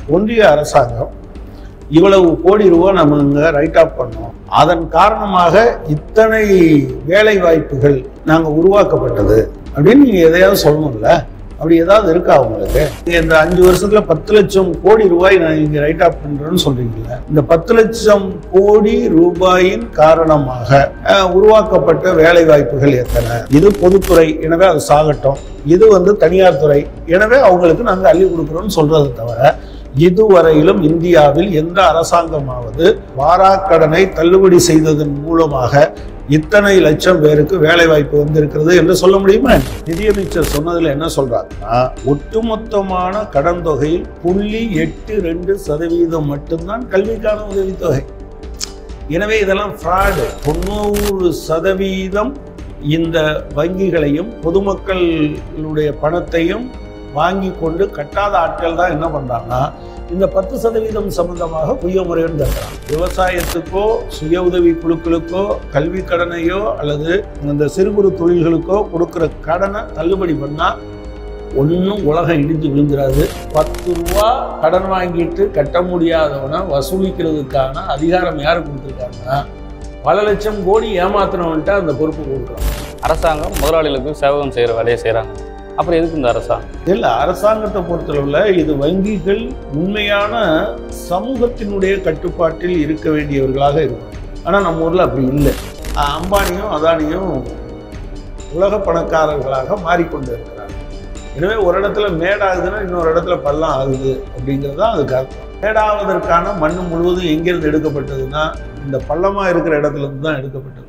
ஒன்றிய அரசாங்கம் இவ்வளவு கோடி ரூபாய் நம்ம இங்க ரைட் ஆஃப் பண்ணோம் அதன் காரணமாக இத்தனை வேலை வாய்ப்புகள் நாங்க உருவாக்கப்பட்டது அப்படின்னு நீங்க எதையாவது சொல்லணும்ல அப்படி ஏதாவது இருக்கா உங்களுக்கு நீங்க இந்த அஞ்சு வருஷத்துல பத்து லட்சம் கோடி ரூபாய் நான் இங்க ரைட் ஆஃப் பண்றேன்னு சொல்றீங்கல்ல இந்த பத்து லட்சம் கோடி ரூபாயின் காரணமாக அஹ், உருவாக்கப்பட்ட வேலை வாய்ப்புகள் எத்தனை இது பொதுத்துறை எனவே அது சாகட்டும் இது வந்து தனியார் துறை எனவே அவங்களுக்கு நாங்க அள்ளி கொடுக்குறோம்னு சொல்றது தவிர இதுவரையிலும் இந்தியாவில் எந்த அரசாங்கமாவது வாராக்கடனை தள்ளுபடி செய்ததன் மூலமாக இத்தனை லட்சம் பேருக்கு வேலை வாய்ப்பு வந்திருக்கிறது என்று சொல்ல முடியுமா நிதியமைச்சர் சொன்னதுல என்ன சொல்றாங்கன்னா ஒட்டுமொத்தமான கடன் தொகையில் புள்ளி எட்டு ரெண்டு சதவீதம் மட்டும்தான் கல்விக்கான உதவித்தொகை எனவே இதெல்லாம் ஃப்ராடு தொண்ணூறு சதவீதம் இந்த வங்கிகளையும் பொதுமக்களுடைய பணத்தையும் வாங்கி கொண்டு கட்டாத ஆட்கள் தான் என்ன பண்றாங்கன்னா இந்த பத்து சதவீதம் சம்பந்தமாக புதிய முறைன்னு தர்றாங்க விவசாயத்துக்கோ சுய உதவி குழுக்களுக்கோ கல்வி கடனையோ அல்லது இந்த சிறு குறு தொழில்களுக்கோ கொடுக்குற கடனை தள்ளுபடி பண்ணா ஒன்றும் உலகம் இடிஞ்சு விழுந்துராது பத்து ரூபா கடன் வாங்கிட்டு கட்ட முடியாதவனை வசூலிக்கிறதுக்கான அதிகாரம் யார் கொடுத்துருக்காங்கன்னா பல லட்சம் கோடி ஏமாத்தினவன்ட்டு அந்த பொறுப்பு கொடுக்குறாங்க அரசாங்கம் முதலாளிகளுக்கு சேவகம் செய்கிற வேலையை செய்கிறாங்க அப்புறம் எதுக்கு இந்த அரசாங்கம் இல்லை அரசாங்கத்தை பொறுத்தளவில் இது வங்கிகள் உண்மையான சமூகத்தினுடைய கட்டுப்பாட்டில் இருக்க வேண்டியவர்களாக இருக்கும் ஆனால் நம்ம ஊரில் அப்படி இல்லை அஹ் அம்பானியும் அதானியும் உலக பணக்காரர்களாக மாறிக்கொண்டு இருக்கிறாங்க எனவே ஒரு இடத்துல மேடாகுதுன்னா இன்னொரு இடத்துல பள்ளம் ஆகுது அப்படிங்கிறது தான் அதுக்கு அர்த்தம் மேடாவதற்கான மண் முழுவதும் எங்கேருந்து எடுக்கப்பட்டதுன்னா இந்த பள்ளமாக இருக்கிற இடத்துல இருந்து தான் எடுக்கப்பட்டது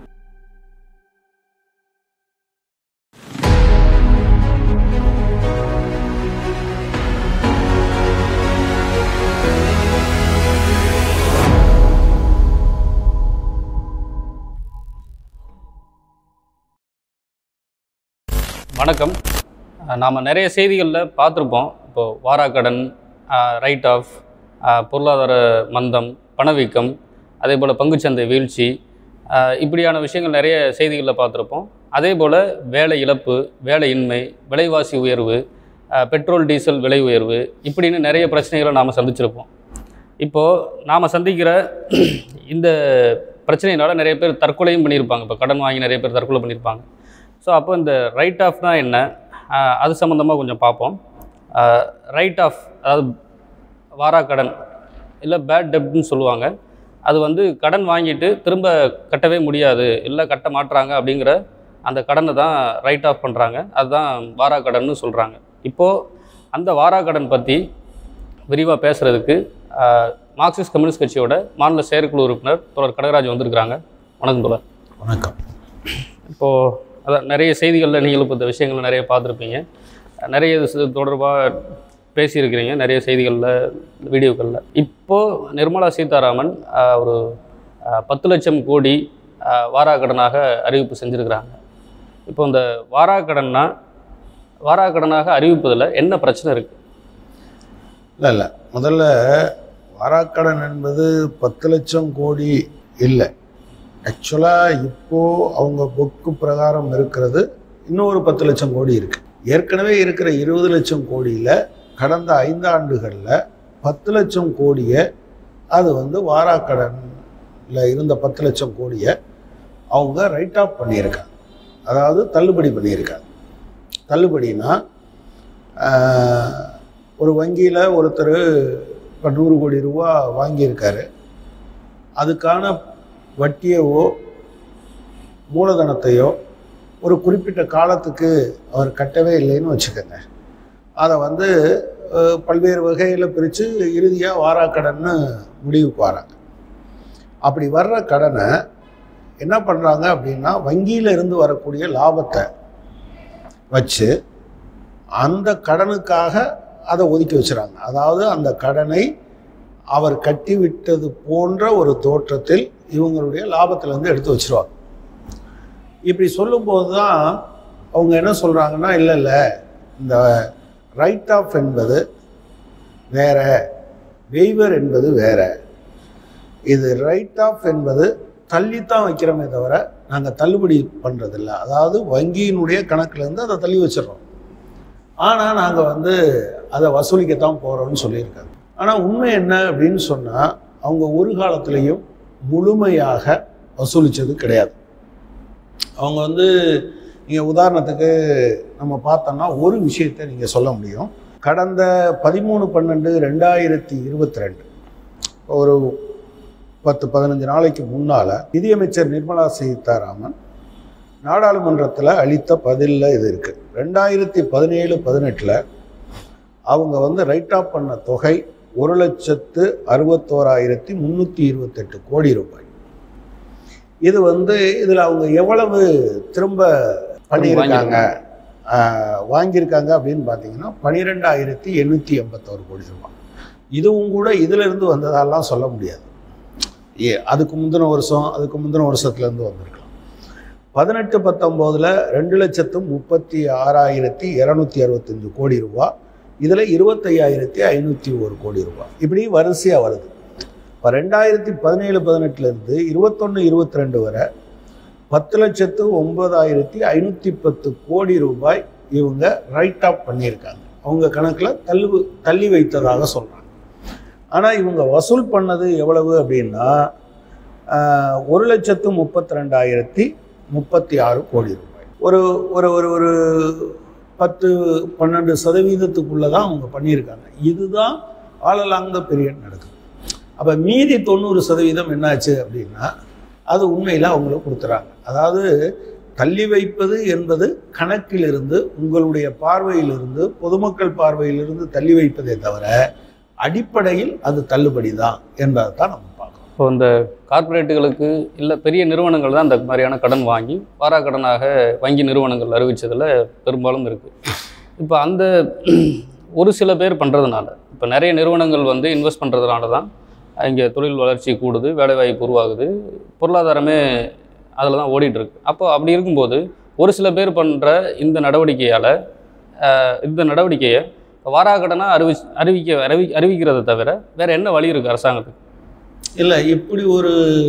வணக்கம் நாம் நிறைய செய்திகளில் பார்த்துருப்போம் இப்போது வாராக்கடன் ரைட் ஆஃப் பொருளாதார மந்தம் பணவீக்கம் அதே போல் பங்குச்சந்தை வீழ்ச்சி ஆஹ் இப்படியான விஷயங்கள் நிறைய செய்திகளில் பார்த்துருப்போம் அதே போல் வேலை இழப்பு வேலையின்மை விலைவாசி உயர்வு ஆஹ் பெட்ரோல் டீசல் விலை உயர்வு இப்படின்னு நிறைய பிரச்சனைகளை நாம் சந்திச்சிருப்போம் இப்போது நாம் சந்திக்கிற இந்த பிரச்சனையினால நிறைய பேர் தற்கொலையும் பண்ணியிருப்பாங்க இப்போ கடன் வாங்கி நிறைய பேர் தற்கொலை பண்ணியிருப்பாங்க ஸோ அப்போ இந்த ரைட் ஆஃப்னா என்ன ஆஹ் அது சம்மந்தமாக கொஞ்சம் பார்ப்போம் ரைட் ஆஃப் அதாவது வாராக்கடன் இல்லை பேட் டெப்ட்னு சொல்லுவாங்க அது வந்து கடன் வாங்கிட்டு திரும்ப கட்டவே முடியாது இல்லை கட்ட மாட்டுறாங்க அப்படிங்கிற அந்த கடனை தான் ரைட் ஆஃப் பண்ணுறாங்க அதுதான் வாராக்கடன்னு சொல்கிறாங்க இப்போது அந்த வாராக்கடன் பற்றி விரிவாக பேசுகிறதுக்கு மார்க்சிஸ்ட் கம்யூனிஸ்ட் கட்சியோட மாநில செயற்குழு உறுப்பினர் தோழர் கடகராஜ் வந்திருக்கிறாங்க வணக்கம் தோழர் வணக்கம் இப்போது அதான் நிறைய செய்திகளில் நீங்களும் இப்போ இந்த விஷயங்களை நிறைய பார்த்துருப்பீங்க நிறைய இது தொடர்பாக பேசியிருக்கிறீங்க நிறைய செய்திகளில் வீடியோக்களில் இப்போது நிர்மலா சீதாராமன் ஆஹ், ஒரு ஆஹ், பத்து லட்சம் கோடி ஆஹ், வாராக்கடனாக அறிவிப்பு செஞ்சுருக்கிறாங்க இப்போ இந்த வாராக்கடன்னா வாராக்கடனாக அறிவிப்பதில் என்ன பிரச்சனை இருக்குது இல்லை இல்லை முதல்ல வாராக்கடன் என்பது பத்து லட்சம் கோடி இல்லை ஆக்சுவலாக இப்போது அவங்க புக்கு பிரகாரம் இருக்கிறது இன்னொரு பத்து லட்சம் கோடி இருக்குது ஏற்கனவே இருக்கிற இருபது லட்சம் கோடியில் கடந்த ஐந்தாண்டுகளில் பத்து லட்சம் கோடியை அது வந்து வாராக்கடனில் இருந்த பத்து லட்சம் கோடியை அவங்க ரைட் ஆஃப் பண்ணியிருக்காங்க அதாவது தள்ளுபடி பண்ணியிருக்காங்க தள்ளுபடினா ஆஹ், ஒரு வங்கியில் ஒருத்தர் இப்போ நூறு கோடி ரூபா வாங்கியிருக்காரு அதுக்கான வட்டியவோ மூலதனத்தையோ ஒரு குறிப்பிட்ட காலத்துக்கு அவர் கட்டவே இல்லைன்னு வச்சுக்கோங்க அதை வந்து அஹ், பல்வேறு வகையில் பிரித்து இறுதியாக வாராக்கடன்னு முடிவுக்கு வராங்க அப்படி வர்ற கடனை என்ன பண்ணுறாங்க அப்படின்னா வங்கியில இருந்து வரக்கூடிய லாபத்தை வச்சு அந்த கடனுக்காக அதை ஒதுக்கி வச்சுறாங்க அதாவது அந்த கடனை அவர் கட்டி விட்டது போன்ற ஒரு தோற்றத்தில் இவங்களுடைய லாபத்திலேருந்து எடுத்து வச்சிருவாங்க இப்படி சொல்லும்போது தான் அவங்க என்ன சொல்கிறாங்கன்னா இல்லை இல்லை இந்த ரைட் ஆஃப் என்பது வேற வெய்வர் என்பது வேற இது ரைட் ஆஃப் என்பது தள்ளித்தான் வைக்கிறோமே தவிர நாங்கள் தள்ளுபடி பண்ணுறதில்ல அதாவது வங்கியினுடைய கணக்குலேருந்து அதை தள்ளி வச்சிடுறோம் ஆனால் நாங்கள் வந்து அதை வசூலிக்கத்தான் போகிறோம்னு சொல்லியிருக்காங்க ஆனால் உண்மை என்ன அப்படின்னு சொன்னால் அவங்க ஒரு காலத்திலையும் முழுமையாக வசூலித்தது கிடையாது அவங்க வந்து நீங்கள் உதாரணத்துக்கு நம்ம பார்த்தோம்னா ஒரு விஷயத்தை நீங்கள் சொல்ல முடியும் கடந்த பதிமூணு பன்னெண்டு ரெண்டாயிரத்தி இருபத்தி ரெண்டு ஒரு பத்து பதினஞ்சு நாளைக்கு முன்னால் நிதியமைச்சர் நிர்மலா சீதாராமன் நாடாளுமன்றத்தில் அளித்த பதிலில் இது இருக்குது ரெண்டாயிரத்தி பதினேழு பதினெட்டில் அவங்க வந்து ரைட் ஆஃப் பண்ண தொகை ஒரு லட்சத்து அறுபத்தோராயிரத்தி முந்நூற்றி இருபத்தெட்டு கோடி ரூபாய் இது வந்து இதில் அவங்க எவ்வளவு திரும்ப பண்ணியிருக்காங்க ஆஹ், வாங்கியிருக்காங்க அப்படின்னு பார்த்தீங்கன்னா பன்னிரெண்டாயிரத்தி எண்ணூற்றி எண்பத்தோரு கோடி ரூபாய் இதுவும் கூட இதிலிருந்து வந்ததெல்லாம் சொல்ல முடியாது ஏ அதுக்கு முந்தின வருஷம் அதுக்கு முந்தின வருஷத்துலேருந்து வந்திருக்கலாம் பதினெட்டு பத்தொம்போதில் ரெண்டு லட்சத்து முப்பத்தி ஆறாயிரத்தி இரநூத்தி அறுபத்தஞ்சு கோடி ரூபா இதில் இருபத்தையாயிரத்தி ஐநூற்றி ஒரு கோடி ரூபா இப்படி வரிசையாக வருது இப்போ ரெண்டாயிரத்தி பதினேழு பதினெட்டுலேருந்து இருபத்தொன்று இருபத்தி ரெண்டு வரை பத்து லட்சத்து ஒன்பதாயிரத்தி ஐநூற்றி பத்து கோடி ரூபாய் இவங்க ரைட் ஆஃப் பண்ணியிருக்காங்க அவங்க கணக்கில் தள்ளு தள்ளி வைத்ததாக சொல்கிறாங்க ஆனால் இவங்க வசூல் பண்ணது எவ்வளவு அப்படின்னா ஆஹ், ஒரு லட்சத்து முப்பத்தி ரெண்டாயிரத்தி முப்பத்தி ஆறு கோடி ரூபாய் ஒரு ஒரு ஒரு ஒரு பத்து பன்னெண்டு சதவீதத்துக்குள்ளே தான் அவங்க பண்ணியிருக்காங்க இதுதான் ஆல் அலாங் த பீரியட் நடக்குது அப்போ மீதி தொண்ணூறு சதவீதம் என்னாச்சு அப்படின்னா அது உண்மையில் அவங்களுக்கு கொடுத்துறாங்க அதாவது தள்ளி வைப்பது என்பது கணக்கிலிருந்து உங்களுடைய பார்வையிலிருந்து பொதுமக்கள் பார்வையிலிருந்து தள்ளி வைப்பதே தவிர அடிப்படையில் அது தள்ளுபடி தான் என்பதை தான் நம்ம பார்க்கணும் இப்போ இந்த கார்ப்பரேட்டுகளுக்கு இல்லை பெரிய நிறுவனங்கள் தான் இந்த மாதிரியான கடன் வாங்கி வாராக்கடனாக வங்கி நிறுவனங்கள் அறிவிச்சதில் பெரும்பாலும் இருக்குது இப்போ அந்த ஒரு சில பேர் பண்ணுறதுனால இப்போ நிறைய நிறுவனங்கள் வந்து இன்வெஸ்ட் பண்ணுறதுனால தான் இங்கே தொழில் வளர்ச்சி கூடுது வேலைவாய்ப்பு உருவாகுது பொருளாதாரமே அதில் தான் ஓடிட்டு இருக்கு அப்போ அப்படி இருக்கும்போது ஒரு சில பேர் பண்ணுற இந்த நடவடிக்கையால் இந்த நடவடிக்கையை வாராக்கடனாக அறிவி அறிவிக்க அறிவி அறிவிக்கிறதை தவிர வேறு என்ன வழி இருக்குது அரசாங்கத்துக்கு இல்லை இப்படி ஒரு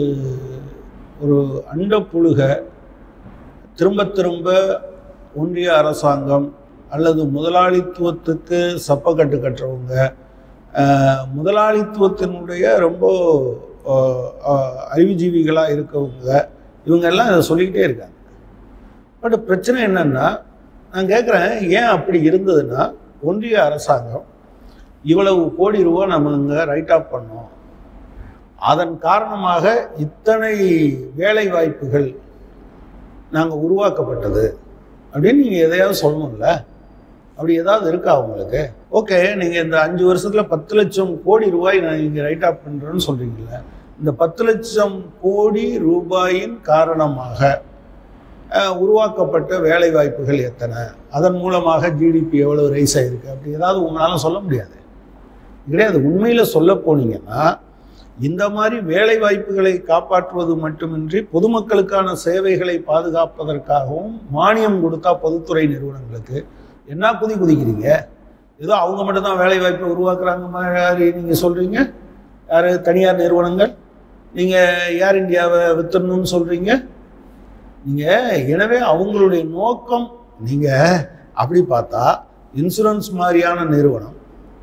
ஒரு அண்டப்புழுக திரும்ப திரும்ப ஒன்றிய அரசாங்கம் அல்லது முதலாளித்துவத்துக்கு சப்பக்கட்டு கட்டுறவங்க ஆஹ், முதலாளித்துவத்தினுடைய ரொம்ப ஆஹ், ஆஹ், அறிவுஜீவிகளாக இருக்கவங்க இவங்க எல்லாம் இதை சொல்லிக்கிட்டே இருக்காங்க பட் பிரச்சனை என்னன்னா நான் கேட்குறேன் ஏன் அப்படி இருந்ததுன்னா ஒன்றிய அரசாங்கம் இவ்வளவு கோடி ரூபா நம்ம இங்கே ரைட் ஆஃப் பண்ணோம் அதன் காரணமாக இத்தனை வேலை வாய்ப்புகள் நாங்கள் உருவாக்கப்பட்டது அப்படின்னு நீங்கள் எதையாவது சொல்லணும்ல அப்படி ஏதாவது இருக்கா உங்களுக்கு ஓகே நீங்கள் இந்த அஞ்சு வருஷத்தில் பத்து லட்சம் கோடி ரூபாய் நான் இங்கே ரைட் ஆஃப் பண்ணுறேன்னு சொல்கிறீங்களே இந்த பத்து லட்சம் கோடி ரூபாயின் காரணமாக அஹ், உருவாக்கப்பட்ட வேலை வாய்ப்புகள் எத்தனை அதன் மூலமாக ஜிடிபி எவ்வளோ ரைஸ் ஆகிருக்கு அப்படி ஏதாவது உங்களால் சொல்ல முடியாது கிடையாது உண்மையில் சொல்ல போனீங்கன்னா இந்த மாதிரி வேலை வாய்ப்புகளை காப்பாற்றுவது மட்டுமின்றி பொதுமக்களுக்கான சேவைகளை பாதுகாப்பதற்காகவும் மானியம் கொடுத்தா பொதுத்துறை நிறுவனங்களுக்கு என்ன குதி குதிக்கிறீங்க ஏதோ அவங்க மட்டும்தான் வேலை வாய்ப்பை உருவாக்குறாங்க மாதிரி நீங்கள் சொல்கிறீங்க யார் தனியார் நிறுவனங்கள் நீங்கள் ஏர் இந்தியாவை வித்துடணும்னு சொல்கிறீங்க நீங்கள் எனவே அவங்களுடைய நோக்கம் நீங்கள் அப்படி பார்த்தா இன்சூரன்ஸ் மாதிரியான நிறுவனம்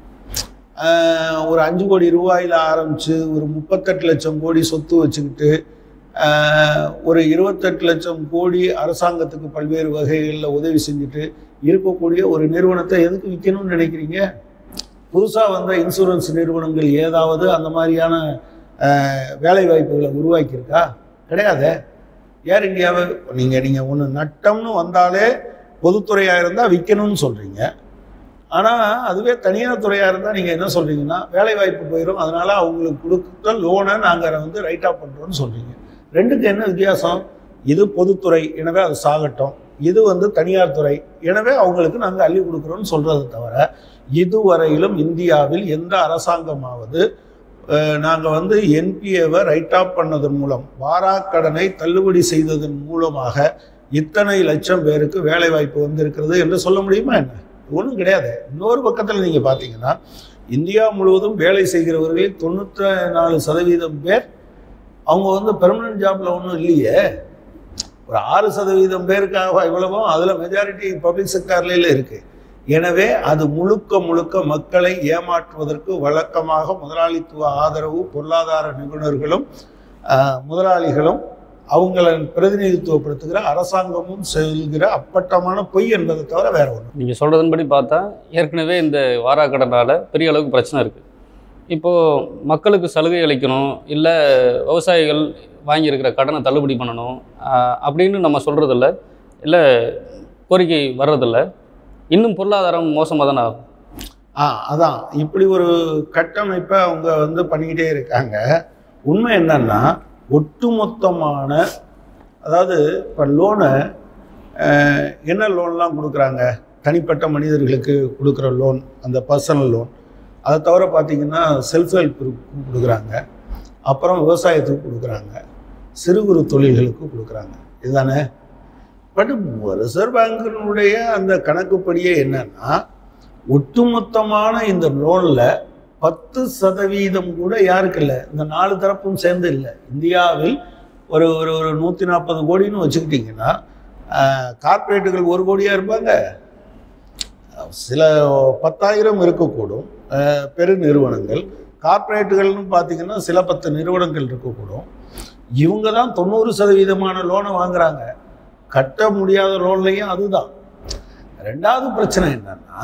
ஆஹ், ஒரு அஞ்சு கோடி ரூபாயில் ஆரம்பித்து ஒரு முப்பத்தெட்டு லட்சம் கோடி சொத்து வச்சுக்கிட்டு ஆஹ், ஒரு இருபத்தெட்டு லட்சம் கோடி அரசாங்கத்துக்கு பல்வேறு வகைகளில் உதவி செஞ்சுட்டு இருக்கக்கூடிய ஒரு நிறுவனத்தை எதுக்கு விற்கணும்னு நினைக்கிறீங்க புதுசாக வந்த இன்சூரன்ஸ் நிறுவனங்கள் ஏதாவது அந்த மாதிரியான ஆஹ், வேலை வாய்ப்புகளை உருவாக்கியிருக்கா கிடையாதே ஏர் இந்தியாவை நீங்கள் நீங்கள் ஒன்று நட்டம்னு வந்தாலே பொதுத்துறையாக இருந்தால் விற்கணும்னு சொல்கிறீங்க ஆனால் அதுவே தனியார் துறையாக இருந்தால் நீங்கள் என்ன சொல்கிறீங்கன்னா வேலை வாய்ப்பு போயிடும் அதனால் அவங்களுக்கு கொடுத்த லோனை நாங்கள் வந்து ரைட் ஆஃப் பண்ணுறோம்னு சொல்கிறீங்க ரெண்டுக்கு என்ன வித்தியாசம் இது பொதுத்துறை எனவே அது சாகட்டும் இது வந்து தனியார் துறை எனவே அவங்களுக்கு நாங்கள் அள்ளி கொடுக்குறோம்னு சொல்கிறத தவிர இதுவரையிலும் இந்தியாவில் எந்த அரசாங்கமாவது நாங்கள் வந்து என்பிஏவை ரைட் ஆஃப் பண்ணதன் மூலம் வாராக்கடனை தள்ளுபடி செய்ததன் மூலமாக இத்தனை லட்சம் பேருக்கு வேலை வாய்ப்பு வந்திருக்கிறது என்று சொல்ல முடியுமா என்ன ஒன்றும் கிடையாது இன்னொரு பக்கத்தில் நீங்கள் பார்த்தீங்கன்னா இந்தியா முழுவதும் வேலை செய்கிறவர்களில் தொண்ணூற்றி நாலு சதவீதம் பேர் அவங்க வந்து பெர்மனன்ட் ஜாப்ல ஒன்றும் இல்லையே ஒரு ஆறு சதவீதம் பேருக்காக இவ்வளவும் அதில் மெஜாரிட்டி பப்ளிக் செக்டார்ல இருக்கு எனவே அது முழுக்க முழுக்க மக்களை ஏமாற்றுவதற்கு வழக்கமாக முதலாளித்துவ ஆதரவு பொருளாதார நிபுணர்களும் ஆஹ், முதலாளிகளும் அவங்களை பிரதிநிதித்துவப்படுத்துகிற அரசாங்கமும் செல்கிற அப்பட்டமான பொய் என்பதை தவிர வேற ஒன்று நீங்கள் சொல்கிறதன்படி பார்த்தா ஏற்கனவே இந்த வாராக்கடனால் பெரிய அளவுக்கு பிரச்சனை இருக்குது இப்போது மக்களுக்கு சலுகை அளிக்கணும் இல்லை விவசாயிகள் வாங்கியிருக்கிற கடனை தள்ளுபடி பண்ணணும் ஆஹ் அப்படின்னு நம்ம சொல்கிறதில்ல இல்லை கோரிக்கை வர்றதில்ல இன்னும் பொருளாதாரம் மோசமாக தானே ஆகும் ஆ அதான் இப்படி ஒரு கட்டமைப்பை அவங்க வந்து பண்ணிக்கிட்டே இருக்காங்க உண்மை என்னன்னா ஒட்டுமொத்தமான அதாவது இப்போ லோனை என்ன லோன்லாம் கொடுக்குறாங்க தனிப்பட்ட மனிதர்களுக்கு கொடுக்குற லோன் அந்த பர்சனல் லோன் அதை தவிர பார்த்தீங்கன்னா செல்ஃப் ஹெல்ப் குரூப்புக்கு கொடுக்குறாங்க அப்புறம் விவசாயத்துக்கு கொடுக்குறாங்க சிறு குறு தொழில்களுக்கு கொடுக்குறாங்க இதுதானே பட் ரிசர்வ் பேங்கினுடைய அந்த கணக்குப்படியே என்னன்னா ஒட்டுமொத்தமான இந்த லோனில் பத்து சதவீதம் கூட யாருக்கு இல்லை இந்த நாலு தரப்பும் சேர்ந்து இல்லை இந்தியாவில் ஒரு ஒரு ஒரு நூற்றி நாற்பது கோடின்னு வச்சுக்கிட்டிங்கன்னா கார்ப்பரேட்டுகள் ஒரு கோடியாக இருப்பாங்க சில பத்தாயிரம் இருக்கக்கூடும் அஹ், பெரு நிறுவனங்கள் கார்ப்பரேட்டுகள்னு பார்த்தீங்கன்னா சில பத்து நிறுவனங்கள் இருக்கக்கூடும் இவங்க தான் தொண்ணூறு சதவீதமான லோனை வாங்குறாங்க கட்ட முடியாத லோன்லையும் அதுதான் ரெண்டாவது பிரச்சனை என்னன்னா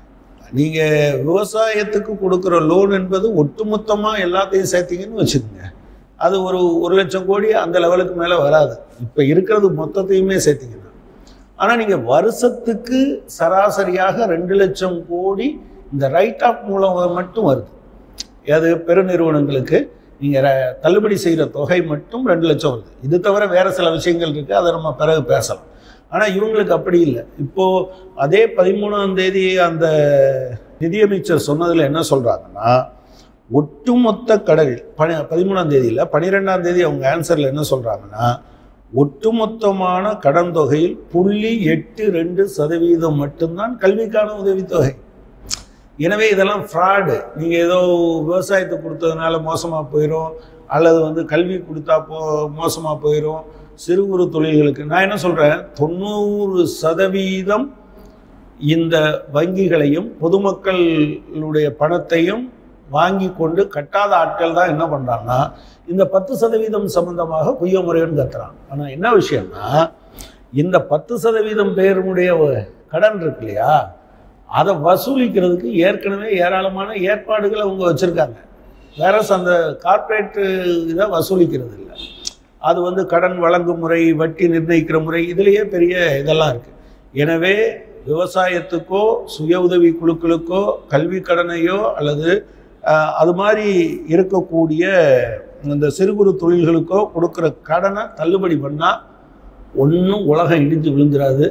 நீங்கள் விவசாயத்துக்கு கொடுக்குற லோன் என்பது ஒட்டுமொத்தமாக எல்லாத்தையும் சேர்த்தீங்கன்னு வச்சுக்கோங்க அது ஒரு ஒரு லட்சம் கோடி அந்த லெவலுக்கு மேலே வராது இப்போ இருக்கிறது மொத்தத்தையுமே சேர்த்தீங்கன்னா ஆனால் நீங்கள் வருஷத்துக்கு சராசரியாக ரெண்டு லட்சம் கோடி இந்த ரைட் ஆஃப் மூலம் மட்டும் வருது அது பெருநிறுவனங்களுக்கு நீங்கள் தள்ளுபடி செய்கிற தொகை மட்டும் ரெண்டு லட்சம் வருது இது தவிர வேறு சில விஷயங்கள் இருக்குது அதை நம்ம பிறகு பேசலாம் ஆனால் இவங்களுக்கு அப்படி இல்லை இப்போது அதே பதிமூணாம் தேதி அந்த நிதியமைச்சர் சொன்னதில் என்ன சொல்கிறாங்கன்னா ஒட்டுமொத்த கடனில் பனி பதிமூணாம் தேதியில் பன்னிரெண்டாம் தேதி அவங்க ஆன்சரில் என்ன சொல்கிறாங்கன்னா ஒட்டுமொத்தமான கடன் தொகையில் புள்ளி எட்டு ரெண்டு சதவீதம் மட்டும்தான் கல்விக்கான உதவித்தொகை எனவே இதெல்லாம் ஃப்ராடு நீங்கள் ஏதோ விவசாயத்துக்கு கொடுத்ததுனால மோசமாக போயிடும் அல்லது வந்து கல்வி கொடுத்தா போ மோசமாக போயிடும் சிறு குறு தொழில்களுக்கு நான் என்ன சொல்கிறேன் தொண்ணூறு சதவீதம் இந்த வங்கிகளையும் பொதுமக்களுடைய பணத்தையும் வாங்கி கொண்டு கட்டாத ஆட்கள் தான் என்ன பண்ணுறாங்கன்னா இந்த பத்து சதவீதம் சம்பந்தமாக பொய்ய முறைன்னு கத்துறான் ஆனால் என்ன விஷயம்னா இந்த பத்து சதவீதம் பேருடைய கடன் இருக்கு இல்லையா அதை வசூலிக்கிறதுக்கு ஏற்கனவே ஏராளமான ஏற்பாடுகள் அவங்க வச்சுருக்காங்க வேற அந்த கார்ப்பரேட்டு இதை வசூலிக்கிறது இல்லை அது வந்து கடன் வழங்கும் முறை வட்டி நிர்ணயிக்கிற முறை இதுலேயே பெரிய இதெல்லாம் இருக்குது எனவே விவசாயத்துக்கோ சுய உதவி குழுக்களுக்கோ கல்வி கடனையோ அல்லது ஆஹ், அது மாதிரி இருக்கக்கூடிய இந்த சிறு குறு தொழில்களுக்கோ கொடுக்குற கடனை தள்ளுபடி பண்ணால் ஒன்றும் உலகம் இடிஞ்சு விழுந்துராது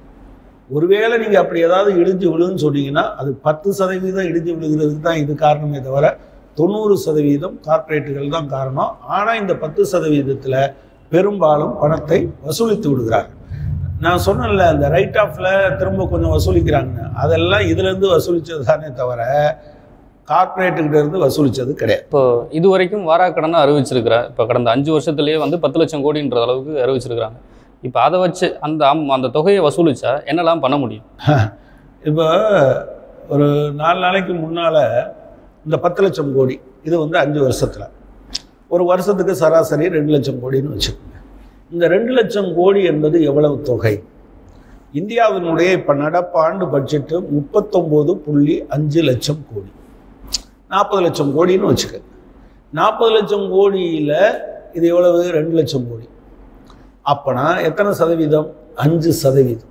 ஒருவேளை நீங்கள் அப்படி ஏதாவது இடிஞ்சு விழுன்னு சொன்னீங்கன்னா அது பத்து சதவீதம் இடிஞ்சு விழுகிறதுக்கு தான் இது காரணமே தவிர தொண்ணூறு சதவீதம் கார்ப்பரேட்டுகள் தான் காரணம் ஆனால் இந்த பத்து சதவீதத்தில் பெரும்பாலும் பணத்தை வசூலித்து விடுகிறார்கள் நான் சொன்னேன்ல அந்த ரைட் ஆஃப்ல திரும்ப கொஞ்சம் வசூலிக்கிறாங்கன்னு அதெல்லாம் இதுலேருந்து வசூலித்தது தானே தவிர கார்ப்பரேட்டுக்கிட்ட இருந்து வசூலித்தது கிடையாது இப்போ இது வரைக்கும் வாராக்கடனை அறிவிச்சிருக்கிறா இப்போ கடந்த அஞ்சு வருஷத்துலேயே வந்து பத்து லட்சம் கோடின்ற அளவுக்கு அறிவிச்சிருக்கிறாங்க இப்போ அதை வச்சு அந்த அம் அந்த தொகையை வசூலிச்சா என்னெல்லாம் பண்ண முடியும் இப்போ ஒரு நாலு நாளைக்கு முன்னால் இந்த பத்து லட்சம் கோடி இது வந்து அஞ்சு வருஷத்தில் ஒரு வருஷத்துக்கு சராசரி ரெண்டு லட்சம் கோடின்னு வச்சுக்கோங்க இந்த ரெண்டு லட்சம் கோடி என்பது எவ்வளவு தொகை இந்தியாவினுடைய இப்போ நடப்பாண்டு பட்ஜெட்டு முப்பத்தொம்போது புள்ளி அஞ்சு லட்சம் கோடி நாற்பது லட்சம் கோடின்னு வச்சுக்க நாற்பது லட்சம் கோடியில் இது எவ்வளவு ரெண்டு லட்சம் கோடி அப்போனா எத்தனை சதவீதம் அஞ்சு சதவீதம்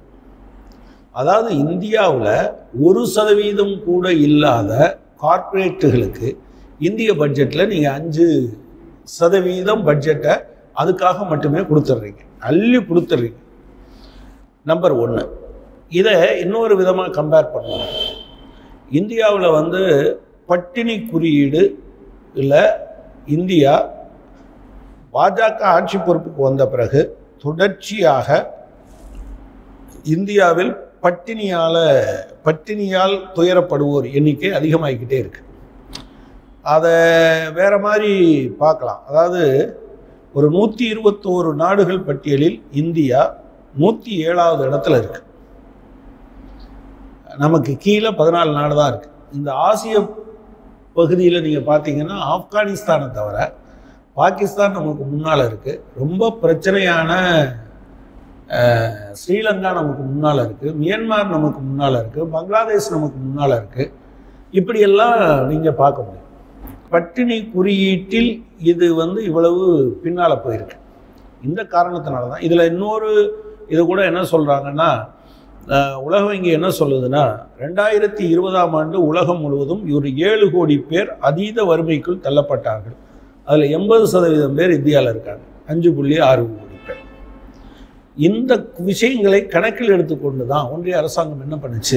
அதாவது இந்தியாவில் ஒரு சதவீதம் கூட இல்லாத கார்ப்பரேட்டுகளுக்கு இந்திய பட்ஜெட்டில் நீங்கள் அஞ்சு சதவீதம் பட்ஜெட்டை அதுக்காக மட்டுமே கொடுத்துட்றீங்க அள்ளி கொடுத்துட்றீங்க நம்பர் ஒன்று இதை இன்னொரு விதமாக கம்பேர் பண்ணுவோம் இந்தியாவில் வந்து பட்டினி குறியீடு இல்லை இந்தியா பாஜக ஆட்சி பொறுப்புக்கு வந்த பிறகு தொடர்ச்சியாக இந்தியாவில் பட்டினியால் பட்டினியால் துயரப்படுவோர் எண்ணிக்கை அதிகமாகிக்கிட்டே இருக்கு அதை வேற மாதிரி பார்க்கலாம் அதாவது ஒரு நூற்றி இருபத்தோரு நாடுகள் பட்டியலில் இந்தியா நூற்றி ஏழாவது இடத்துல இருக்கு நமக்கு கீழே பதினாலு நாடு தான் இருக்குது இந்த ஆசிய பகுதியில் நீங்கள் பார்த்தீங்கன்னா ஆப்கானிஸ்தானை தவிர பாகிஸ்தான் நமக்கு முன்னால் இருக்குது ரொம்ப பிரச்சனையான அஹ், ஸ்ரீலங்கா நமக்கு முன்னால் இருக்குது மியான்மார் நமக்கு முன்னால் இருக்குது பங்களாதேஷ் நமக்கு முன்னால் இருக்குது இப்படியெல்லாம் நீங்கள் பார்க்க முடியும் பட்டினி குறியீட்டில் இது வந்து இவ்வளவு பின்னால் போயிருக்கு இந்த காரணத்தினால தான் இதில் இன்னொரு இது கூட என்ன சொல்கிறாங்கன்னா உலக வங்கி என்ன சொல்லுதுன்னா ரெண்டாயிரத்தி இருபதாம் ஆண்டு உலகம் முழுவதும் ஒரு ஏழு கோடி பேர் அதீத வறுமைக்குள் தள்ளப்பட்டார்கள் அதில் எண்பது சதவீதம் பேர் இந்தியாவில் இருக்காங்க அஞ்சு புள்ளி ஆறு கோடி பேர் இந்த விஷயங்களை கணக்கில் எடுத்துக்கொண்டு தான் ஒன்றிய அரசாங்கம் என்ன பண்ணுச்சு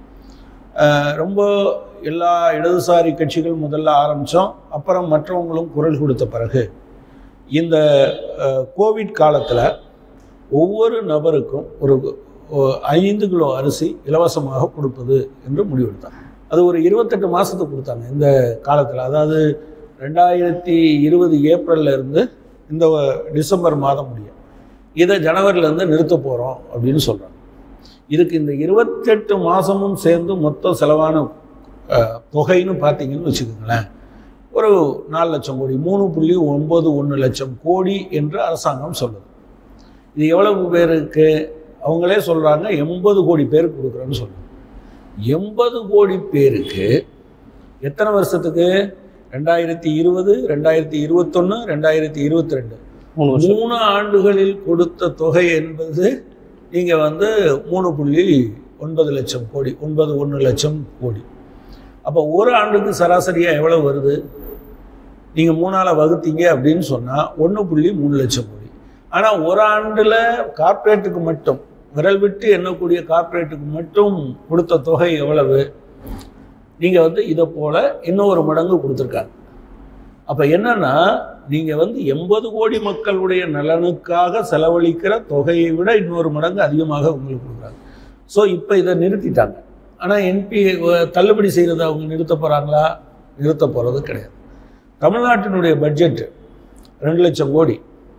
அஹ் ரொம்ப எல்லா இடதுசாரி கட்சிகள் முதல்ல ஆரம்பித்தோம் அப்புறம் மற்றவங்களும் குரல் கொடுத்த பிறகு இந்த அஹ், கோவிட் காலத்தில் ஒவ்வொரு நபருக்கும் ஒரு ஒ- ஐந்து கிலோ அரிசி இலவசமாக கொடுப்பது என்று முடிவெடுத்தாங்க அது ஒரு இருபத்தெட்டு மாதத்துக்கு கொடுத்தாங்க இந்த காலத்தில் அதாவது ரெண்டாயிரத்தி இருபது ஏப்ரல்ல இருந்து இந்த டிசம்பர் மாதம் முடியும் இதை ஜனவரிலேருந்து நிறுத்த போகிறோம் அப்படின்னு சொல்கிறாங்க இதுக்கு இந்த இருபத்தெட்டு மாதமும் சேர்ந்து மொத்த செலவான அஹ், தொகைன்னு பார்த்தீங்கன்னு வச்சுக்கோங்களேன் ஒரு நாலு லட்சம் கோடி மூணு புள்ளி ஒன்பது ஒன்று லட்சம் கோடி என்று அரசாங்கம் சொல்லுது இது எவ்வளவு பேருக்கு அவங்களே சொல்கிறாங்க எண்பது கோடி பேருக்கு கொடுக்குறோன்னு சொல்லுங்க எண்பது கோடி பேருக்கு எத்தனை வருஷத்துக்கு ரெண்டாயிரத்தி இருபது ரெண்டாயிரத்தி இருபத்தொன்று ரெண்டாயிரத்தி இருபத்தி ரெண்டு மூணு வருஷம் மூணு ஆண்டுகளில் கொடுத்த தொகை என்பது நீங்கள் வந்து மூணு புள்ளி ஒன்பது லட்சம் கோடி ஒன்பது ஒன்று லட்சம் கோடி அப்போ ஒரு ஆண்டுக்கு சராசரியாக எவ்வளோ வருது நீங்கள் மூணால் வகுத்தீங்க அப்படின்னு சொன்னால் ஒன்று புள்ளி மூணு லட்சம் கோடி ஆனால் ஒரு ஆண்டில் கார்ப்பரேட்டுக்கு மட்டும் விரல் விட்டு எண்ணக்கூடிய கார்ப்பரேட்டுக்கு மட்டும் கொடுத்த தொகை எவ்வளவு நீங்கள் வந்து இதை போல் இன்னொரு மடங்கு கொடுத்துருக்காங்க அப்போ என்னன்னா நீங்கள் வந்து எண்பது கோடி மக்களுடைய நலனுக்காக செலவழிக்கிற தொகையை விட இன்னொரு மடங்கு அதிகமாக உங்களுக்கு கொடுக்குறாங்க ஸோ இப்போ இதை நிறுத்திட்டாங்க ஆனால் என்பி தள்ளுபடி செய்கிறத அவங்க நிறுத்த போகிறாங்களா நிறுத்த போகிறது கிடையாது தமிழ்நாட்டினுடைய பட்ஜெட் ரெண்டு லட்சம் கோடி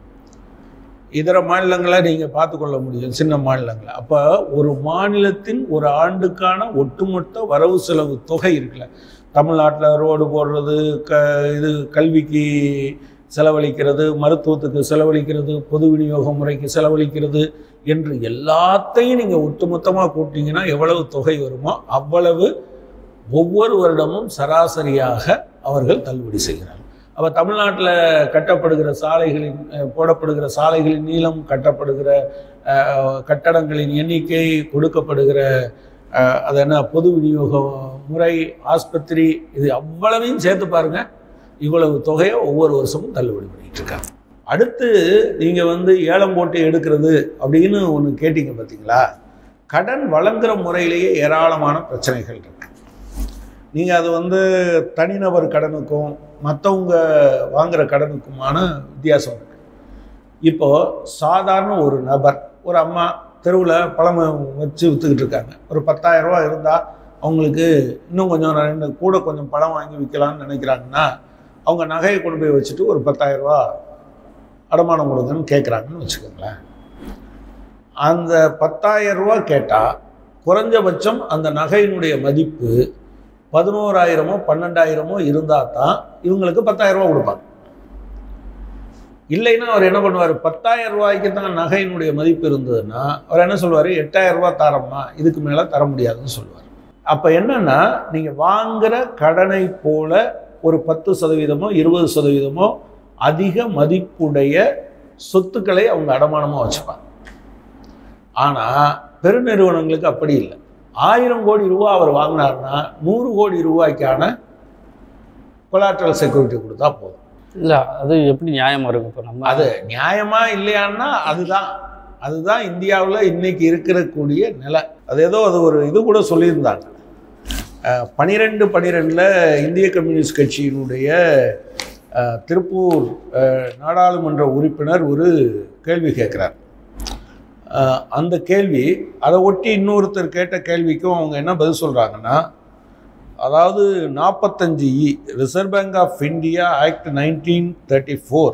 இதர மாநிலங்களை நீங்கள் பார்த்துக்கொள்ள முடியும் சின்ன மாநிலங்களை அப்போ ஒரு மாநிலத்தின் ஒரு ஆண்டுக்கான ஒட்டுமொத்த வரவு செலவு தொகை இருக்குல்ல தமிழ்நாட்டில் ரோடு போடுறது க இது கல்விக்கு செலவழிக்கிறது மருத்துவத்துக்கு செலவழிக்கிறது பொது விநியோக முறைக்கு செலவழிக்கிறது என்று எல்லாத்தையும் நீங்கள் ஒட்டுமொத்தமாக கூட்டிங்கன்னா எவ்வளவு தொகை வருமோ அவ்வளவு ஒவ்வொரு வருடமும் சராசரியாக அவர்கள் தள்ளுபடி செய்கிறார்கள் அப்போ தமிழ்நாட்டில் கட்டப்படுகிற சாலைகளின் அஹ், போடப்படுகிற சாலைகளின் நீளம் கட்டப்படுகிற அஹ், கட்டடங்களின் எண்ணிக்கை கொடுக்கப்படுகிற அஹ், அது என்ன பொது விநியோக முறை ஆஸ்பத்திரி இது அவ்வளவையும் சேர்த்து பாருங்க இவ்வளவு தொகையை ஒவ்வொரு வருஷமும் தள்ளுபடி பண்ணிட்டு இருக்காங்க அடுத்து நீங்கள் வந்து ஏலம் போட்டு எடுக்கிறது அப்படின்னு ஒன்று கேட்டீங்க பார்த்தீங்களா கடன் வழங்குற முறையிலேயே ஏராளமான பிரச்சனைகள் இருக்கு நீங்கள் அது வந்து தனிநபர் கடனுக்கும் மற்றவங்க வாங்குற கடனுக்குமான வித்தியாசம் இருக்கு இப்போ சாதாரண ஒரு நபர் ஒரு அம்மா தெருவில் பழம் வச்சு விற்றுக்கிட்டு இருக்காங்க ஒரு 10000 ரூபாய் இருந்தால் அவங்களுக்கு இன்னும் கொஞ்சம் ரெண்டு கூட கொஞ்சம் பழம் வாங்கி விற்கலாம்னு நினைக்கிறாங்கன்னா அவங்க நகையை கொண்டு போய் வச்சுட்டு ஒரு 10000 ரூபாய் அடமானம் கொடுங்கன்னு கேட்குறாங்கன்னு வச்சுக்கோங்களேன் அந்த 10000 ரூபாய் கேட்டால் குறைஞ்சபட்சம் அந்த நகையினுடைய மதிப்பு பதினோராயிரமோ பன்னெண்டாயிரமோ இருந்தால் தான் இவங்களுக்கு 10000 ரூபாய் கொடுப்பாங்க இல்லைன்னா அவர் என்ன பண்ணுவார் பத்தாயிரம் ரூபாய்க்கு தான் நகையினுடைய மதிப்பு இருந்ததுன்னா அவர் என்ன சொல்லுவார் எட்டாயிரம் ரூபாய் தரம்மா இதுக்கு மேலே தர முடியாதுன்னு சொல்லுவார் அப்போ என்னன்னா நீங்கள் வாங்குற கடனை போல ஒரு பத்து சதவீதமோ இருபது சதவீதமோ அதிக மதிப்புடைய சொத்துக்களை அவங்க அடமானமாக வச்சுப்பாங்க ஆனால் பெருநிறுவனங்களுக்கு அப்படி இல்லை ஆயிரம் கோடி ரூபா அவர் வாங்கினார்னா நூறு கோடி ரூபாய்க்கான கொலாட்ரல் செக்யூரிட்டி கொடுத்தா போதும் இல்லை அது எப்படி நியாயமாக இருக்கும் இப்போ நம்ம அது நியாயமா இல்லையான்னா அதுதான் அதுதான் இந்தியாவில் இன்னைக்கு இருக்கக்கூடிய நிலை அது ஏதோ அது ஒரு இது கூட சொல்லியிருந்தாங்க பனிரெண்டு பனிரெண்டில் இந்திய கம்யூனிஸ்ட் கட்சியினுடைய அஹ், திருப்பூர் அஹ், நாடாளுமன்ற உறுப்பினர் ஒரு கேள்வி கேட்குறார் அஹ், அந்த கேள்வி அதை ஒட்டி இன்னொருத்தர் கேட்ட கேள்விக்கும் அவங்க என்ன பதில் சொல்கிறாங்கன்னா அதாவது நாற்பத்தஞ்சு இ reserve bank of India act nineteen thirty four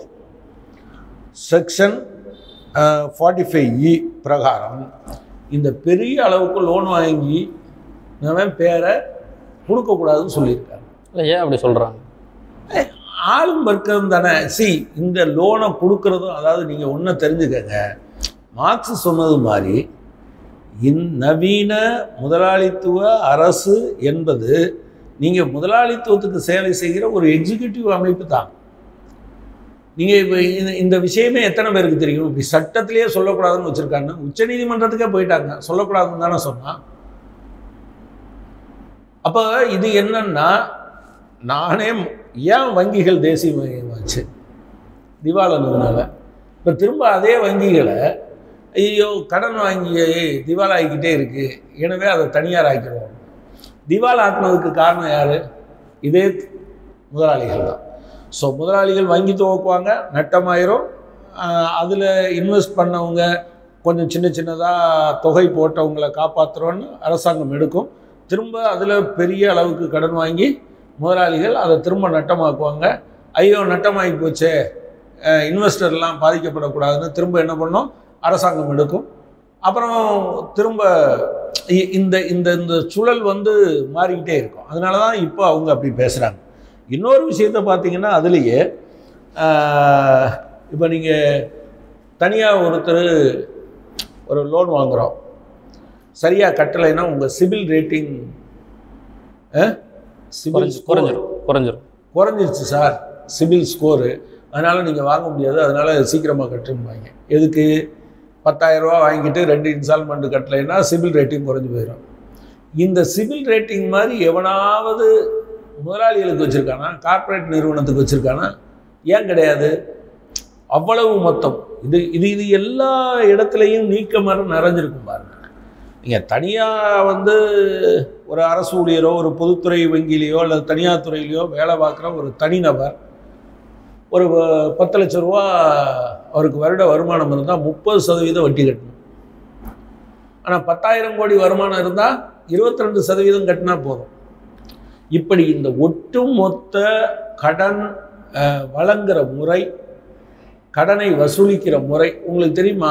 section forty five இ பிரகாரம் இந்த பெரிய அளவுக்கு லோன் வாங்கி அவன் பேரை கொடுக்கக்கூடாதுன்னு சொல்லியிருக்காங்க இல்லை ஏன் அப்படி சொல்கிறாங்க ஆளும் வர்க்கம் தானே சி இந்த லோனை கொடுக்கறதும் அதாவது நீங்கள் ஒன்றை தெரிஞ்சுக்கங்க மார்க்ஸ் சொன்னது மாதிரி இந் நவீன முதலாளித்துவ அரசு என்பது நீங்கள் முதலாளித்துவத்துக்கு சேவை செய்கிற ஒரு எக்ஸிக்யூட்டிவ் அமைப்பு தான் நீங்கள் இப்போ இந்த இந்த விஷயமே எத்தனை பேருக்கு தெரியும் இப்படி சட்டத்திலேயே சொல்லக்கூடாதுன்னு வச்சுருக்காங்க உச்சநீதிமன்றத்துக்கே போயிட்டாங்க சொல்லக்கூடாதுன்னு தானே சொன்னான் அப்போ இது என்னன்னா நானே ஏன் வங்கிகள் தேசியமயமாச்சு திவாலனதுனால இப்போ திரும்ப அதே வங்கிகளை ஐயோ கடன் வாங்கி திவாலாகிக்கிட்டே இருக்கு எனவே அதை தனியார் ஆக்கிடுவோம் திவால் ஆக்குனதுக்கு காரணம் யார் இதே முதலாளிகள் தான் ஸோ முதலாளிகள் வங்கி துவக்குவாங்க நட்டமாயிரும் அதில் இன்வெஸ்ட் பண்ணவங்க கொஞ்சம் சின்ன சின்னதாக தொகை போட்டவங்களை காப்பாற்றுறோன்னு அரசாங்கம் எடுக்கும் திரும்ப அதில் பெரிய அளவுக்கு கடன் வாங்கி முதலாளிகள் அதை திரும்ப நட்டமாக்குவாங்க ஐயோ நட்டமாகி போச்சே இன்வெஸ்டர்லாம் பாதிக்கப்படக்கூடாதுன்னு திரும்ப என்ன பண்ணோம் அரசாங்கம் எடுக்கும் அப்புறம் திரும்ப இ- இந்த இந்த இந்த சுழல் வந்து மாறிக்கிட்டே இருக்கும் அதனால தான் இப்போ அவங்க அப்படி பேசுகிறாங்க இன்னொரு விஷயத்த பார்த்தீங்கன்னா அதுலேயே இப்போ நீங்கள் தனியாக ஒருத்தர் ஒரு லோன் வாங்குகிறோம் சரியாக கட்டலைன்னா உங்கள் சிபில் ரேட்டிங் சிபில் குறைஞ்சி குறைஞ்சிரும் குறைஞ்சிரும் குறைஞ்சிருச்சு சார் சிபில் ஸ்கோரு அதனால் நீங்கள் வாங்க முடியாது அதனால் சீக்கிரமாக கட்டுருப்பாங்க எதுக்கு பத்தாயிரரூபா வாங்கிட்டு ரெண்டு இன்ஸ்டால்மெண்ட் கட்டலைன்னா சிபில் ரேட்டிங் குறைஞ்சி போயிடும் இந்த சிபில் ரேட்டிங் மாதிரி எவனாவது முதலாளிகளுக்கு வச்சுருக்கானா கார்ப்பரேட் நிறுவனத்துக்கு வச்சுருக்கானா ஏன் கிடையாது அவ்வளவு மொத்தம் இது இது இது எல்லா இடத்துலையும் நீக்க மரம் நிறைஞ்சிருக்கும் பாருங்க நீங்கள் தனியாக வந்து ஒரு அரசு ஊழியரோ ஒரு பொதுத்துறை வங்கியிலையோ அல்லது தனியார் துறையிலையோ வேலை பார்க்குற ஒரு தனிநபர் ஒரு வ- பத்து லட்ச ரூபா அவருக்கு வருட வருமானம் இருந்தால் முப்பது சதவீதம் வட்டி கட்டணும் ஆனால் பத்தாயிரம் கோடி வருமானம் இருந்தால் 22% சதவீதம் கட்டினா போதும் இப்படி இந்த ஒட்டுமொத்த கடன் அஹ், வழங்குற முறை கடனை வசூலிக்கிற முறை உங்களுக்கு தெரியுமா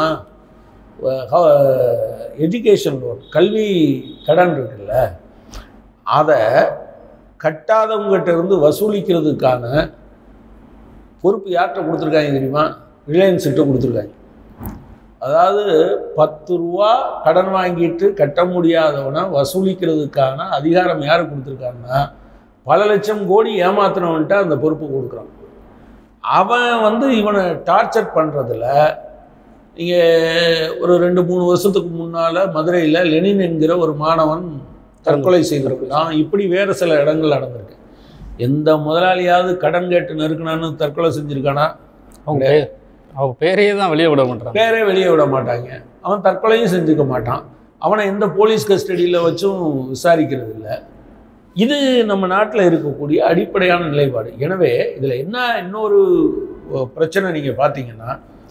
எஜுகேஷன் லோன் கல்வி கடன் இருக்குல்ல அதை கட்டாதவங்ககிட்ட இருந்து வசூலிக்கிறதுக்கான பொறுப்பு யார்கிட்ட கொடுத்துருக்காங்க தெரியுமா ரிலையன்ஸ்கிட்ட கொடுத்துருக்காங்க அதாவது பத்து ரூபா கடன் வாங்கிட்டு கட்ட முடியாதவனை வசூலிக்கிறதுக்கான அதிகாரம் யார் கொடுத்துருக்காங்கன்னா பல லட்சம் கோடி ஏமாத்தினவன்ட்ட அந்த பொறுப்பு கொடுக்குறான் அவன் வந்து இவனை டார்ச்சர் பண்ணுறதுல நீங்கள் ஒரு ரெண்டு மூணு வருஷத்துக்கு முன்னால் மதுரையில் லெனின் என்கிற ஒரு மாணவன் தற்கொலை செய்திருக்கிறான் இப்படி வேறு சில இடங்கள் நடந்திருக்கு எந்த முதலாளியாவது கடன் கேட்டு நெருக்கினான்னு தற்கொலை செஞ்சுருக்கானா அவங்க பே- அவங்க பேரையே தான் வெளியே விட மாட்டாங்க பேரே வெளியே விட மாட்டாங்க அவன் தற்கொலையும் செஞ்சுக்க மாட்டான் அவனை எந்த போலீஸ் கஸ்டடியில் வச்சும் விசாரிக்கிறது இல்லை இது நம்ம நாட்டில் இருக்கக்கூடிய அடிப்படையான நிலைப்பாடு எனவே இதில் என்ன இன்னொரு அஹ், பிரச்சனை நீங்கள் பார்த்தீங்கன்னா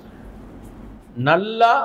நல்லா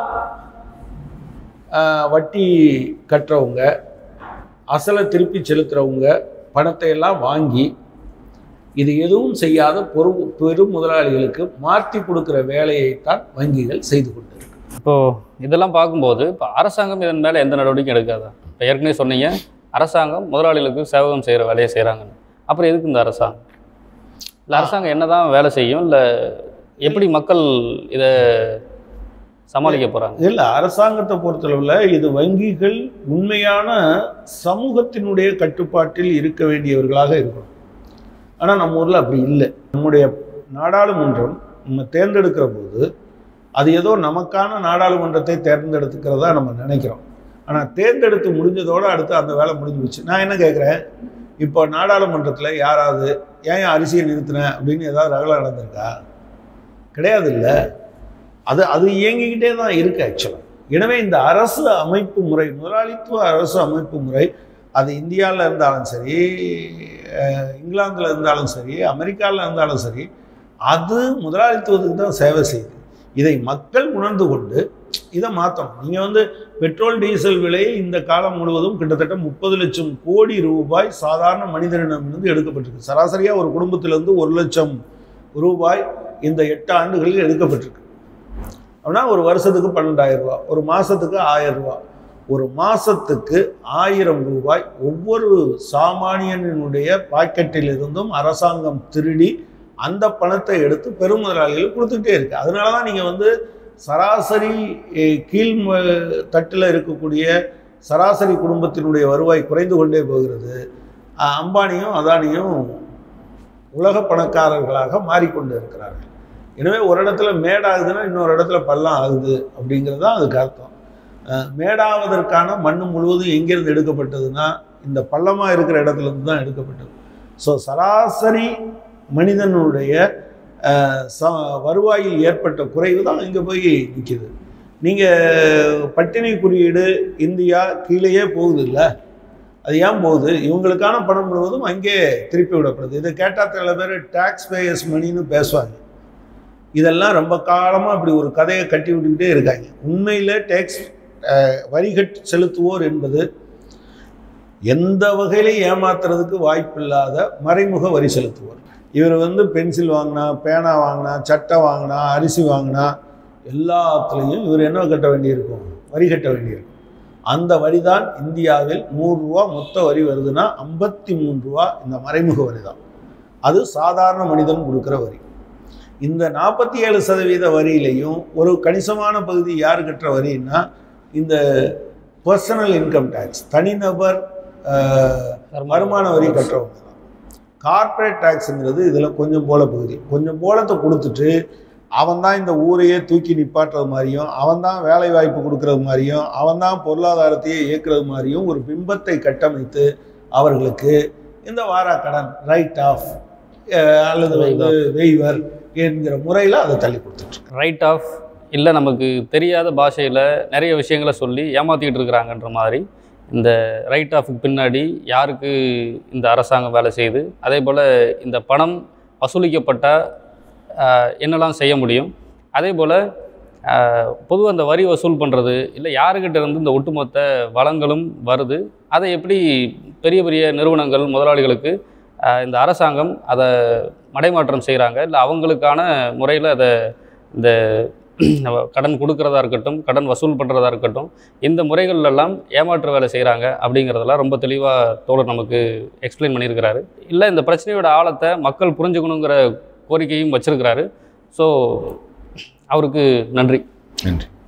அஹ், வட்டி கட்டுறவங்க அசலை திருப்பி செலுத்துறவங்க பணத்தை எல்லாம் வாங்கி இது எதுவும் செய்யாத பொறு பெரும் முதலாளிகளுக்கு மாற்றி கொடுக்குற வேலையைத்தான் வங்கிகள் செய்து கொண்டிருக்கு இப்போது இதெல்லாம் பார்க்கும்போது இப்போ அரசாங்கம் இதன் மேலே எந்த நடவடிக்கையும் எடுக்காதா இப்போ ஏற்கனவே சொன்னீங்க அரசாங்கம் முதலாளிகளுக்கு சேவகம் செய்கிற வேலையை செய்கிறாங்கன்னு அப்புறம் எதுக்கு இந்த அரசாங்கம் இல்லை அரசாங்கம் என்னதான் வேலை செய்யும் இல்லை எப்படி மக்கள் இதை சமாளிக்க போகிறாங்க இல்லை அரசாங்கத்தை பொறுத்தளவில் இது வங்கிகள் உண்மையான சமூகத்தினுடைய கட்டுப்பாட்டில் இருக்க வேண்டியவர்களாக இருக்கணும் ஆனால் நம்ம ஊரில் அப்படி இல்லை நம்முடைய நாடாளுமன்றம் நம்ம தேர்ந்தெடுக்கிற போது அது ஏதோ நமக்கான நாடாளுமன்றத்தை தேர்ந்தெடுத்துக்கிறதா நம்ம நினைக்கிறோம் ஆனால் தேர்ந்தெடுத்து முடிஞ்சதோடு அடுத்து அந்த வேலை முடிஞ்சு போச்சு நான் என்ன கேட்குறேன் இப்போ நாடாளுமன்றத்தில் யாராவது ஏன் அரிசியை நிறுத்தினேன் அப்படின்னு ஏதாவது ரகலை நடந்திருக்கா கிடையாது இல்லை அது அது இயங்கிக்கிட்டே தான் இருக்கு ஆக்சுவலாக எனவே இந்த அரசு அமைப்பு முறை முதலாளித்துவ அரசு அமைப்பு முறை அது இந்தியாவில் இருந்தாலும் சரி அஹ், இங்கிலாந்துல இருந்தாலும் சரி அமெரிக்காவில் இருந்தாலும் சரி அது முதலாளித்துவத்துக்கு தான் சேவை செய்யுது இதை மக்கள் உணர்ந்து கொண்டு இதை மாற்றணும் நீங்கள் வந்து பெட்ரோல் டீசல் விலை இந்த காலம் முழுவதும் கிட்டத்தட்ட முப்பது லட்சம் கோடி ரூபாய் சாதாரண மனிதனிடமிருந்து எடுக்கப்பட்டிருக்கு சராசரியாக ஒரு குடும்பத்திலிருந்து ஒரு லட்சம் ரூபாய் இந்த எட்டு ஆண்டுகளில் எடுக்கப்பட்டிருக்கு அப்படின்னா ஒரு வருஷத்துக்கு பன்னெண்டாயிரம் ரூபா ஒரு மாதத்துக்கு ஆயிரம் ரூபா ஒரு மாசத்துக்கு ஆயிரம் ரூபாய் ஒவ்வொரு சாமானியனுடைய பாக்கெட்டில் இருந்தும் அரசாங்கம் திருடி அந்த பணத்தை எடுத்து பெருமுதலாளிகளுக்கு கொடுத்துட்டே இருக்கு அதனால தான் நீங்கள் வந்து சராசரி eh, கீழ் ம- தட்டில் இருக்கக்கூடிய சராசரி குடும்பத்தினுடைய வருவாய் குறைந்து கொண்டே போகிறது அஹ் அம்பானியும் அதானியும் உலக பணக்காரர்களாக மாறிக்கொண்டு இருக்கிறார்கள் எனவே ஒரு இடத்துல மேடாகுதுன்னா இன்னொரு இடத்துல பள்ளம் ஆகுது அப்படிங்கிறது தான் அதுக்கு அர்த்தம் அஹ் மேடாவதற்கான மண் முழுவதும் எங்கேருந்து எடுக்கப்பட்டதுன்னா இந்த பள்ளமாக இருக்கிற இடத்துல இருந்து தான் எடுக்கப்பட்டது ஸோ சராசரி மனிதனுடைய அஹ், ச வருவாயில் ஏற்பட்ட குறைவு தான் இங்கே போய் நிற்கிது நீங்கள் பட்டினி குறியீடு இந்தியா கீழேயே போகுது இல்லை அது ஏன் போகுது இவங்களுக்கான பணம் முழுவதும் அங்கே திருப்பி விடப்படுது இதை கேட்டால் சில பேர் டேக்ஸ் பேயர்ஸ் மணின்னு பேசுவாங்க இதெல்லாம் ரொம்ப காலமாக இப்படி ஒரு கதையை கட்டி விட்டுக்கிட்டே இருக்காங்க உண்மையில் டேக்ஸ் வரி கட் செலுத்துவோர் என்பது எந்த வகையிலையும் ஏமாத்துறதுக்கு வாய்ப்பில்லாத மறைமுக வரி செலுத்துவோர் இவர் வந்து பென்சில் வாங்கினா பேனா வாங்கினா சட்டை வாங்கினா அரிசி வாங்கினா எல்லாத்துலேயும் இவர் என்ன கட்ட வேண்டியிருக்கும் வரி கட்ட வேண்டியிருக்கும் அந்த வரி தான் இந்தியாவில் நூறுரூவா மொத்த வரி வருதுன்னா ஐம்பத்தி மூணு ரூபா இந்த மறைமுக வரி தான் அது சாதாரண மனிதன் கொடுக்குற வரி இந்த நாற்பத்தி ஏழு சதவீத வரியிலையும் ஒரு கணிசமான பகுதி யார் கட்டுற வரின்னா இந்த பர்சனல் இன்கம் டேக்ஸ் தனிநபர் அஹ், வருமான வரி கட்டுறவங்க தான் கார்ப்பரேட் டேக்ஸுங்கிறது இதில் கொஞ்சம் போல பகுதி கொஞ்சம் போலத்தை கொடுத்துட்டு அவன் தான் இந்த ஊரையே தூக்கி நிப்பாட்டுறது மாதிரியும் அவன் தான் வேலை வாய்ப்பு கொடுக்கறது மாதிரியும் அவன் தான் பொருளாதாரத்தையே இயக்குறது மாதிரியும் ஒரு பிம்பத்தை கட்டமைத்து அவர்களுக்கு இந்த வாராக்கடன் ரைட் ஆஃப் அல்லது வந்து வெய்வர் என்கிற முறையில் அதை தள்ளி கொடுத்துட்டு ரைட் ஆஃப் இல்லை நமக்கு தெரியாத பாஷையில் நிறைய விஷயங்களை சொல்லி ஏமாற்றிக்கிட்டு இருக்கிறாங்கன்ற மாதிரி இந்த ரைட் ஆஃபுக்கு பின்னாடி யாருக்கு இந்த அரசாங்கம் வேலை செய்யுது அதே போல் இந்த பணம் வசூலிக்கப்பட்டால் என்னெல்லாம் செய்ய முடியும் அதே போல் பொதுவாக அந்த வரி வசூல் பண்ணுறது இல்லை யாருக்கிட்ட இருந்து இந்த ஒட்டுமொத்த வளங்களும் வருது அதை எப்படி பெரிய பெரிய நிறுவனங்கள் முதலாளிகளுக்கு ஆஹ் இந்த அரசாங்கம் அதை மடைமாற்றம் செய்கிறாங்க இல்லை அவங்களுக்கான முறையில் அதை இந்த நம்ம கடன் கொடுக்கறதா இருக்கட்டும் கடன் வசூல் பண்ணுறதா இருக்கட்டும் இந்த முறைகள் எல்லாம் ஏமாற்று வேலை செய்கிறாங்க அப்படிங்கிறதெல்லாம் ரொம்ப தெளிவாக தோழர் நமக்கு எக்ஸ்பிளைன் பண்ணியிருக்கிறாரு இல்லை இந்த பிரச்சனையோட ஆழத்தை மக்கள் புரிஞ்சுக்கணுங்கிற கோரிக்கையும் வச்சிருக்கிறாரு ஸோ அவருக்கு நன்றி நன்றி